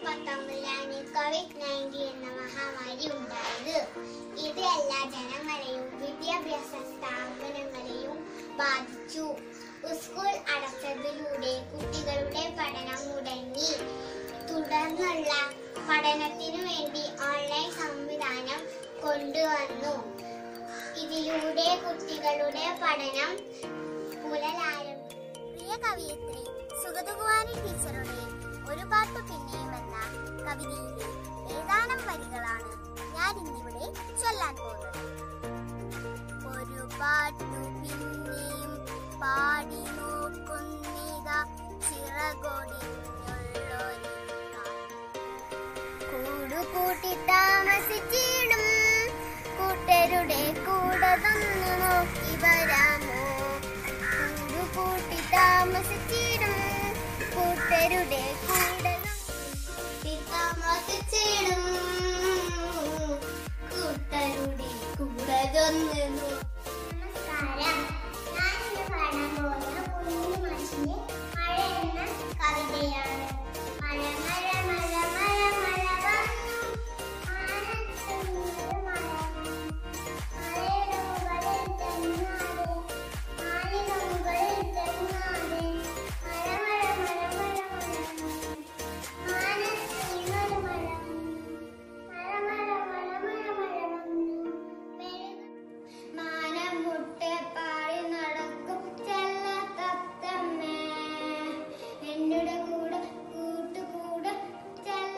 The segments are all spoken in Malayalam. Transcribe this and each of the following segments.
പത്തൊമ്പതിലാണ് കോവിഡ് നയൻറ്റീൻ എന്ന മഹാമാരി ഉണ്ടായത് ഇത് എല്ലാ ജനങ്ങളെയും വിദ്യാഭ്യാസ സ്ഥാപനങ്ങളെയും ബാധിച്ചു സ്കൂൾ അടച്ചതിലൂടെ കുട്ടികളുടെ പഠനം മുടങ്ങി തുടർന്നുള്ള പഠനത്തിനു വേണ്ടി ഓൺലൈൻ സംവിധാനം കൊണ്ടുവന്നു ഇതിലൂടെ കുട്ടികളുടെ പഠനം പുനരാരംഭിച്ചു പ്രിയ കവിയത്രി സുഗതകുമാരി ടീച്ചറുടെ ഒരു പാട്ട് പിന്നെയും എന്ന കവിതയിലെ ഏതാനും വരികളാണ് ഞാൻ ഇന്നിവിടെ ചൊല്ലാൻ പോകുന്നത് ഒരു പാട്ടു പിന്നെയും പാടി നോക്കുന്നിത ചിറകൊടിഞ്ഞുള്ളൊരു കൂടുകൂട്ടി താമസിച്ചിടും കൂട്ടരുടെ കൂടെ തന്നു നോക്കി വരാമോ കൂടുകൂട്ടി താമസിച്ചിടും കൂട്ടരുടെ കൂടെ കൂട്ടി താമസിച്ചിടും കൂട്ടരുടെ കൂടെ തന്നു നമസ്കാരം ഞാൻ ഇന്ന് പാടാൻ പോകുന്ന കുഞ്ഞു മനുഷ്യന്റെ മഴ എന്ന കവിതയാണ് മഴ മഴ മഴ മഴ മഴ വന്നു ആനത്തുന്നത് മഴ വന്നു. മഴയുടെ മുകളിൽ തെന്നാതെ മാനിന്റെ മുകളിൽ തെന്നാതെ മഴ മഴ മഴ മഴ മഴ വന്നു. ആനത്തുന്നത് മഴ വന്നു. മഴ മഴ മഴ മഴ മഴ വന്നു. മെഴുകു മാനം മുട്ടെ പാടി നടക്കും ചെല്ല തത്തമ്മേ എന്നോട് കൂടെ കൂട്ടുകൂടെ ചെല്ല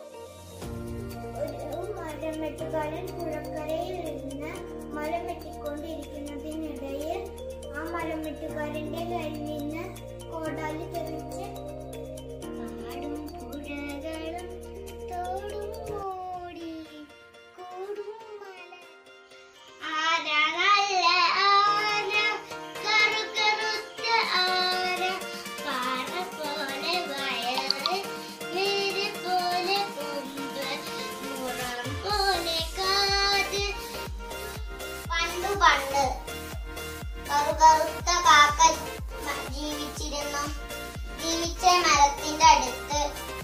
ഒരു മരം വെട്ടുകാരൻ പുഴക്കരയിൽ നിന്ന് മരം വെട്ടിക്കൊണ്ടിരിക്കുന്നതിനിടയിൽ ആ മരം വെട്ടുകാരന്റെ കയ്യിൽ നിന്ന് കോടാലി തെറിച്ച് കാടും പുഴകളും തോടും ഓടി കൂടും മല ആന നല്ല ആന കറുകറുത്ത ആന പാറ പോലെ വയറ് നീര് പോലെ കൊമ്പ് മുറം പോലെ കാത് പണ്ടു പണ്ട് കറുകറുത്ത കാക്ക ജീവിച്ചിരുന്നു ജീവിച്ച മരത്തിന്റെ അടുത്ത്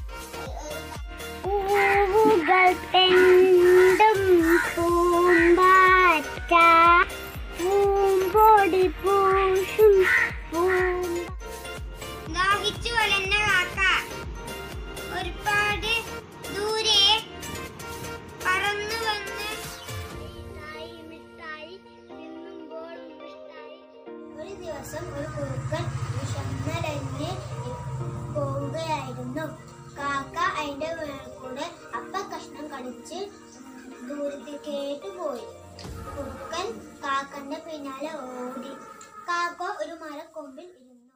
പൂവുകൾ തെണ്ടും പൂമ്പാറ്റ പൂമ്പൊടി പൂശും ദാഹിച്ചു വലന്ന കാക്ക ഒരുപാട് ദൂരെ പറന്നു വന്ന് മിഠായി മിഠായി തിന്നുമ്പോൾ മിഠായി ഒരു ദിവസം ഒരു കുറുക്കൻ വിഷമരഞ്ഞ് പോവുകയായിരുന്നു കാക്ക അതിന്റെ കൂടെ അപ്പ കഷ്ണം കടിച്ച് ദൂരത്തേക്കേട്ട് പോയി കുറുക്കൻ കാക്കന്റെ പിന്നാലെ ഓടി കാക്ക ഒരു മരക്കൊമ്പിൽ ഇരുന്നു